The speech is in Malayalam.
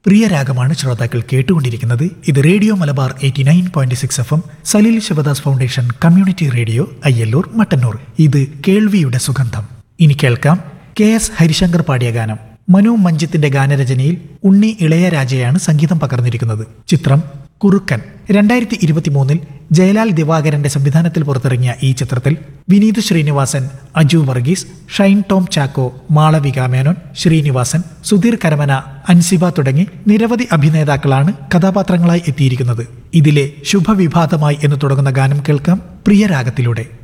പ്രിയ രാഗമാണ് ശ്രോതാക്കൾ കേട്ടുകൊണ്ടിരിക്കുന്നത് ഇത് radio Malabar eighty nine point six F M Saleel Sivadas foundation community radio Ayyalloor Mattannur ഇത് കേൾവിയുടെ സുഗന്ധം ഇനി കേൾക്കാം കെ എസ് ഹരിശങ്കർ പാടിയ ഗാനം മനു മഞ്ജിത്തിന്റെ ഗാനരചനയിൽ ഉണ്ണി ഇളയരാജയാണ് സംഗീതം പകർന്നിരിക്കുന്നത് ചിത്രം കുറുക്കൻ രണ്ടായിരത്തി ഇരുപത്തിമൂന്നിൽ ജയലാൽ ദിവാകരന്റെ സംവിധാനത്തിൽ പുറത്തിറങ്ങിയ ഈ ചിത്രത്തിൽ വിനീത് ശ്രീനിവാസൻ അജു വർഗീസ് ഷൈൻ ടോം ചാക്കോ മാളവിക മേനോൻ ശ്രീനിവാസൻ സുധീർ കരമന അൻസിബ തുടങ്ങി നിരവധി അഭിനേതാക്കളാണ് കഥാപാത്രങ്ങളായി എത്തിയിരിക്കുന്നത് ഇതിലെ ശുഭവിഭാതമായി എന്ന് തുടങ്ങുന്ന ഗാനം കേൾക്കാം പ്രിയരാഗത്തിലൂടെ